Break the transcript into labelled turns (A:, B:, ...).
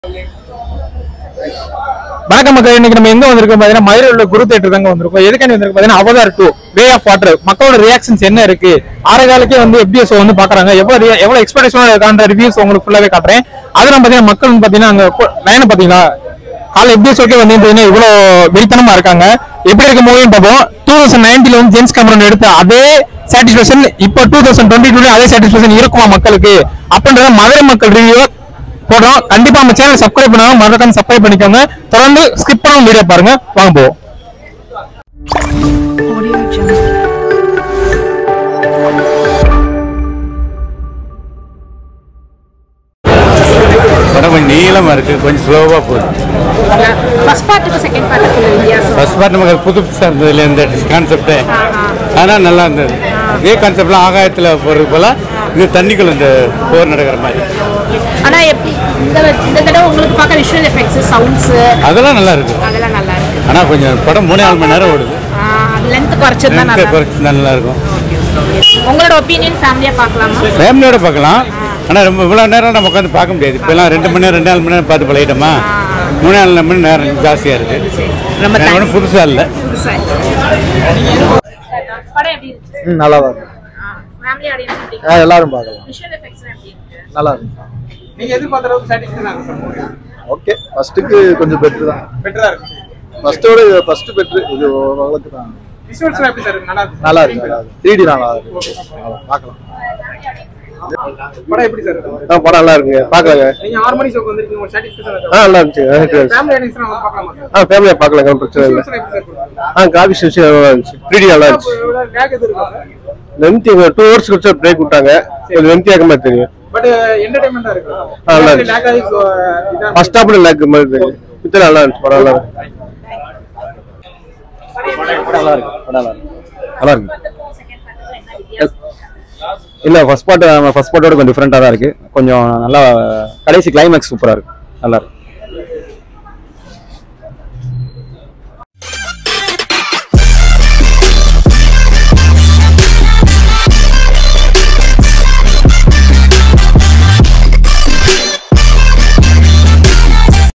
A: வணக்கம் மக்கள் இன்னைக்கு நம்ம எங்க வந்திருக்கோம் பாத்தீங்கன்னா மதுரையில் உள்ள குரு தேட்டர் தாங்க வந்திருக்கோம் எதுக்காண்டி வந்திருக்கோம் பாத்தீங்கன்னா Avatar two way of water மக்களோட ரியாக்ஷன்ஸ் என்ன இருக்கு ஆறு காலக்கே வந்து எப்படி ஷோ வந்து பாக்குறாங்க எவ்வளவு rea- எவ்வளவு எக்ஸ்பெக்டேஷனோட இருக்கான்ற ரிவ்யூஸ் உங்களுக்கு ஃபுல்லாவே காட்டுறேன் அதெல்லாம் பாத்தீங்கன்னா மக்கள் வந்து பாத்தீங்கன்னா அங்க லைனை பாத்தீங்களா காலை எப்படி சொல்லிட்டு வந்து பாத்தீங்கன்னா இவ்வளவு வெறித்தனமா இருக்காங்க எப்படி இருக்க மூவின்னு பார்ப்போம் டூ தௌசண்ட் நைன்டீன்ல வந்து ஜேம்ஸ் கேமரன் எடுத்த அதே சாட்டிஸ்பேக்ஷன் இப்போ டூ தௌசண்ட் டுவெண்ட்டி டூ அதே சாட்டிஸ்பேக்ஷன் இருக்குமா மக்களுக்கு அப்படின்றத மதுரை மக்கள் ரிவ்யூ போடுறோம் கண்டிப்பா நம்ம சேனல் சப்ஸ்கிரைப் பண்ணாங்க மறக்காம சப்ஸ்கிரைப் பண்ணிக்கோங்க தொடர்ந்து ஸ்கிப் பண்ணாம வீடியோ பாருங்க வாங்க போவோம்
B: Audio Jungle.
C: படம் கொஞ்சம் நீளமாக இருக்குது கொஞ்சம் ஸ்லோவாக போகுது
D: ஃபர்ஸ்ட் பார்ட்டுக்கு செகண்ட் பார்ட்டுக்கு வித்தியாசம்
C: ஃபர்ஸ்ட் பார்ட் நமக்கு அது புதுசாக இருந்ததுல இந்த கான்செப்டே ஆனால் நல்லா இருந்தது இதே கான்செப்ட்லாம் ஆகாயத்தில் போகிறது போல இது தண்ணிக்குள்ள இந்த போர் நடக்கிற மாதிரி
D: ஆனா எப்படி இந்த இந்த தடவை உங்களுக்கு பார்க்க விஷுவல் எஃபெக்ட்ஸ் சவுண்ட்ஸ்
C: அதெல்லாம் நல்லா இருக்கு
D: அதெல்லாம் நல்லா இருக்கு
C: ஆனால் கொஞ்சம் படம் மூணே நாலு மணி நேரம் ஓடுது
D: லென்த் குறைச்சிருந்தா
C: லென்த்தை
D: நல்லா
C: குறைச்சி நல்லா இருக்கும்
D: உங்களோட ஒப்பீனியன் ஃபேமிலியா பார்க்கலாமா
C: ஃபேமிலியோட பார்க்கலாம் ஆனால் ரொம்ப இவ்வளோ நேரம் நம்ம உட்காந்து பார்க்க முடியாது இப்போலாம் ரெண்டு மணி நேரம் ரெண்டு நாலு மணி நேரம் பார்த்து பழகிட்டோமா மூணு நாலு மணி நேரம் ஜாஸ்தியாக இருக்குது
D: ரொம்ப
C: எனக்கு ஒன்றும் புதுசாக இல்லை
D: சரி படம் எப்படி இருந்துச்சு
E: ம் நல்லா தான் இருக்கும்
D: ஃபேமிலி ஆடியன்ஸ் எப்படி
E: ஆ எல்லாரும் பார்க்கலாம்
D: விஷுவல் எஃபெக்ட்ஸ் எப்படி இருக்கு
E: நல்லா இருக்கும்
A: நீங்க எதிர்பார்த்த அளவுக்கு சாட்டிஸ்ஃபை
E: ஓகே ஃபர்ஸ்ட்டுக்கு கொஞ்சம் பெட்ரு தான்
A: பெட்டரா இருக்கு
E: ஃபர்ஸ்ட்டோட இது ஃபர்ஸ்ட் பெட்ரு இது ஓரளவுக்கு தான்
A: விஷுவல்ஸ் எப்படி சார் நல்லா இருக்கு
E: நல்லா இருக்கு நல்லா இருக்கு த்ரீ டி நல்லா இருக்கு நல்லா, பார்க்கலாம்
A: படம் எப்படி சார் இருக்கு
E: ஆ படம் நல்லா இருக்குங்க பார்க்கலாங்க
A: நீங்க ஆறு மணி ஷோக்கு வந்திருக்கீங்க உங்களுக்கு சாட்டிஸ்ஃபேக்ஷன்
E: ஆ நல்லா இருந்துச்சு
A: ஃபேமிலி ஆடியன்ஸ் நம்ம பார்க்கலாமா சார்
E: ஆ ஃபேமிலியாக பார்க்கலாங்க ஒன்றும் பிரச்சனை இல்லை
A: விஷுவல்ஸ் எப்படி சார் கொடுக்குறாங்க
E: ஆ காபி ஸ்டேஷன் நல்லா இருந்துச்சு த்ரீ டி நல்லா இருந்துச்சு
A: லேக் எது இருக்கும்
E: லென்த்தி டூ ஹவர்ஸ் கழிச்சு பிரேக் விட்டாங்க கொஞ்சம் லென்த்தியாக மாதிரி தெரியும்
A: பட் என்டர்டைன்மெண்டா இருக்கு
E: ஆ, நல்லா இருக்கு.
A: லேக் ஆகி இதான்
E: ஃபர்ஸ்ட் ஹாஃப்ல லேக் மாதிரி தெரியும் மித்த நல்லா இருந்துச்சு படம் நல்லா இருக்கு நல்லா இருக்கு படம் நல்லா இருக்கு
F: நல்லா இருக்கு இல்ல ஃபர்ஸ்ட் பார்ட் ஃபர்ஸ்ட் பார்ட்டோட கொஞ்சம் டிஃப்ரெண்டா தான் இருக்கு கொஞ்சம் நல்லா கடைசி கிளைமேக்ஸ் சூப்பரா இருக்கு நல்லா இருக்கு